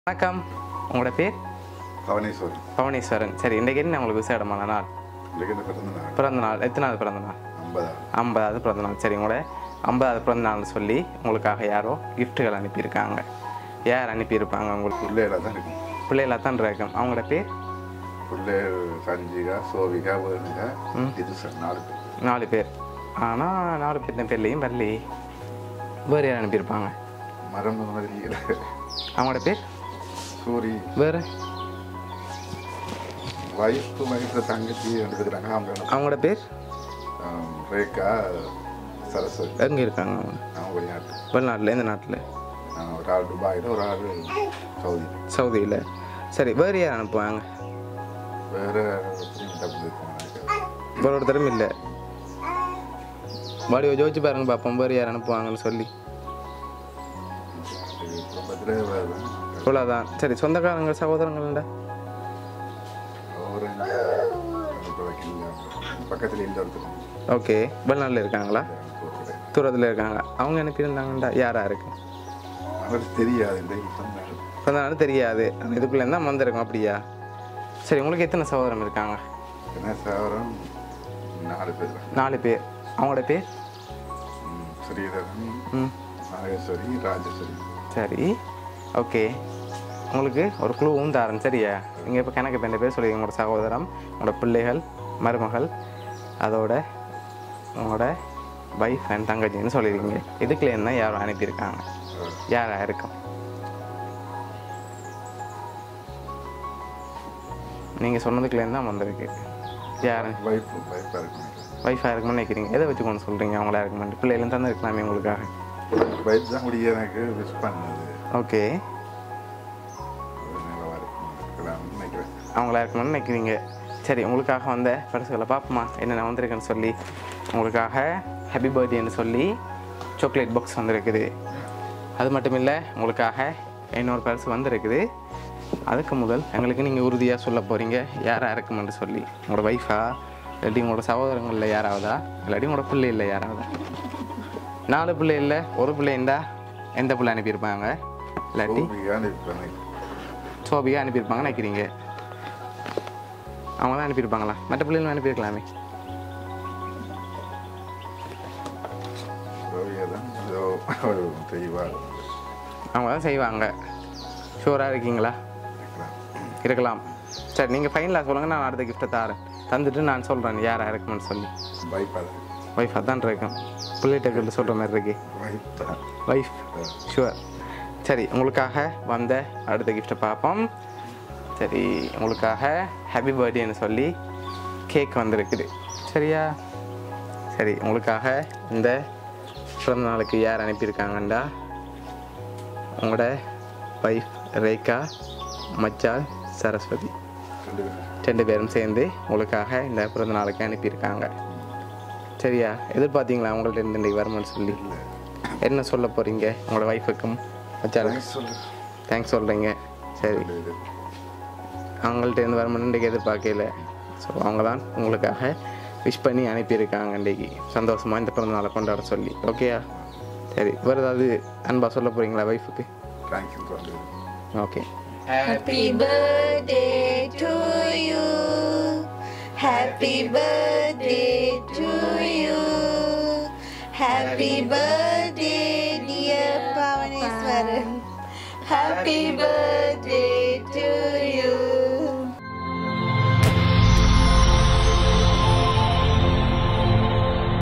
வணக்கம் உங்களோட பேர் பவனேஸ்வரன் பவனீஸ்வரன் சரி இன்றைக்கு என்ன உங்களுக்கு விசேடமான நாள் இன்றைக்கு என்ன பிறந்த நாள் பிறந்த நாள் எத்தனாவது பிறந்த நாள் ஐம்பதா ஐம்பதாவது பிறந்த நாள் சரி உங்களோட ஐம்பதாவது பிறந்த நாள்னு சொல்லி உங்களுக்காக யாரோ கிஃப்ட்டுகள் அனுப்பியிருக்காங்க யார் அனுப்பியிருப்பாங்க உங்களுக்கு பிள்ளைகளாக தான் இருக்கும் பிள்ளைகளாக தான் இருக்கும் அவங்களோட பேர் பிள்ளைகள் சஞ்சிகா சோவிகா வேணுகா இது சார் நாலு பேர் நாலு பேர் ஆனால் நாலு பேர் பேர்லேயும் வரலையே வேறு யார் அனுப்பியிருப்பாங்க மரம் மாதிரி இல்லை. அவங்களோட பேர் சூரி வேறு வயசு வயசுல தங்கச்சி எடுத்துக்கிறாங்க அவங்க அவங்களோட பேர் ஆம், ரேகா சரஸ்வதி எங்கே இருக்காங்க அவங்க அவங்க வெளிநாட்டு வெளிநாட்டில் எந்த நாட்டில் ஆ, ஒரு ஆள் துபாயில் ஒரு ஆள் சவுதி சவுதியில் சரி வேறு யார் அனுப்புவாங்க வேறு தப்பு இருக்காங்க வேறு ஒருத்தரும் இல்லை வாடி ஜோதிச்சு பாருங்க பார்ப்போம் வேறு யார் அனுப்புவாங்கன்னு சொல்லி குடும்பத்தில் வேறு இவ்வளோதான் சரி சொந்தக்காரங்க சகோதரங்கள்டா அவர் இங்கே பக்கத்தில் இல்லை ஒருத்தர் ஓகே வெளிநாட்டில் இருக்காங்களா ஒருத்தர். தூரத்தில் இருக்காங்க அவங்க அனுப்பியிருந்தாங்கண்டா யாராக இருக்கு அவருக்கு தெரியாது இந்த சொன்னார் பிறந்த நாள் தெரியாது அந்த இதுக்குள்ளே தான் வந்திருக்கும் அப்படியா சரி உங்களுக்கு எத்தனை சகோதரம் இருக்காங்க என்ன சாவரம் நாலு பேர் தான். நாலு பேர் அவங்களோட பேர் ம், ஸ்ரீதரன் ம் நாகேஸ்வரி ராஜேஸ்வரி சரி ஓகே உங்களுக்கு ஒரு குழுவும் தாரன் சரியா நீங்கள் இப்போ கணக்கு ரெண்டு பேர் சொல்லுவீங்க உங்களோட சகோதரம் உங்களோட பிள்ளைகள் மருமகள் அதோட உங்களோட வைஃப் அண்ட் தங்கச்சின்னு சொல்லிடுவீங்க இதுக்குள்ள என்ன யாரும் அனுப்பியிருக்காங்க யாராக இருக்கும் நீங்கள் சொன்னதுக்குள்ளேருந்து தான் வந்திருக்கு யார் வைஃப் வைஃபாக இருக்கும் வைஃபாக இருக்கும்னு நினைக்கிறீங்க எதை வச்சு கொண்டு சொல்கிறீங்க அவங்களா இருக்குமெண்டு பிள்ளைகளும் தந்து இருக்கலாமே உங்களுக்காக வைஃப் தான் முடிய எனக்கு விஷ் பண்ணது ஓகே ஒரு நிலவா இருக்கலாம்னு நினைக்கிறேன் அவங்களா இருக்கணும்னு நினைக்கிறீங்க சரி உங்களுக்காக வந்த பரிசுகளை பார்ப்போமா என்னென்ன வந்திருக்குன்னு சொல்லி உங்களுக்காக ஹாப்பி பர்த்டேன்னு சொல்லி சாக்லேட் பாக்ஸ் வந்திருக்குது அது மட்டும் இல்லை உங்களுக்காக இன்னொரு பரிசு வந்திருக்குது அதுக்கு முதல் எங்களுக்கு நீங்கள் உறுதியாக சொல்ல போகிறீங்க யாராக இருக்குமென்று சொல்லி உங்களோட ஒய்ஃபா இல்லாட்டி உங்களோட சகோதரங்களில் யாராவதா இல்லாட்டி உங்களோட பிள்ளை இல்லை யாராவதா நாலு பிள்ளை இல்லை ஒரு பிள்ளை இருந்தா எந்த பிள்ளை அனுப்பியிருப்பாங்க இல்லாட்டி ஓவியான்னு இருப்பேன் சோபியா அனுப்பியிருப்பாங்கன்னு நினைக்கிறீங்க அவங்க தான் அனுப்பியிருப்பாங்களா மற்ற பிள்ளைகளும் அனுப்பியிருக்கலாமே ஓவியா தான் ஏதோ ஒரு தெய்வாக அவங்க தான் செய்வாங்க ஷூராக இருக்கீங்களா இருக்கலாம் இருக்கலாம் சரி நீங்கள் ஃபைனலாக சொல்லுங்கள் நான் அடுத்த கிஃப்ட்டை தரேன் தந்துட்டு நான் சொல்கிறேன் யாராக இருக்குமென்னு சொல்லி வைஃபாக தான் ஒய்ஃப் அதான் இருக்கும் பிள்ளைகிட்ட சொல்கிற மாதிரி இருக்கு வைஃப் தான் ஒய்ஃப் ஷுவர் சரி உங்களுக்காக வந்த அடுத்த கிஃப்ட்டை பார்ப்போம் சரி உங்களுக்காக ஹாப்பி பர்த்டேன்னு சொல்லி கேக் வந்திருக்குது சரியா சரி உங்களுக்காக இந்த பிறந்த நாளுக்கு யார் அனுப்பியிருக்காங்கண்டா உங்களோட ஒய்ஃப் ரேகா மச்சால் சரஸ்வதி ரெண்டு பேரும் ரெண்டு பேரும் சேர்ந்து உங்களுக்காக இந்த பிறந்த நாளுக்கு அனுப்பியிருக்காங்க சரியா எதிர்பார்த்தீங்களா உங்கள்ட்ட இருந்து இன்றைக்கு வருமானு சொல்லி இல்லை என்ன சொல்ல போகிறீங்க உங்களோட ஒய்ஃபுக்கும் மச்சாலுக்கும் சொல்லு தேங்க்ஸ் சொல்கிறீங்க சரி இது அவங்கள்ட்ட இருந்து வரணும்னு இன்றைக்கி எதிர்பார்க்கல ஸோ அவங்க தான் உங்களுக்காக விஷ் பண்ணி அனுப்பியிருக்காங்க இன்றைக்கி சந்தோஷமாக இந்த பிறந்த நாளை கொண்டாட சொல்லி ஓகேயா சரி வேறு ஏதாவது அன்பா சொல்ல போகிறீங்களா ஒய்ஃபுக்கு தேங்க்யூ வந்து okay Happy birthday to you. Happy birthday to you. Happy birthday, dear Pavaneswaran. Happy birthday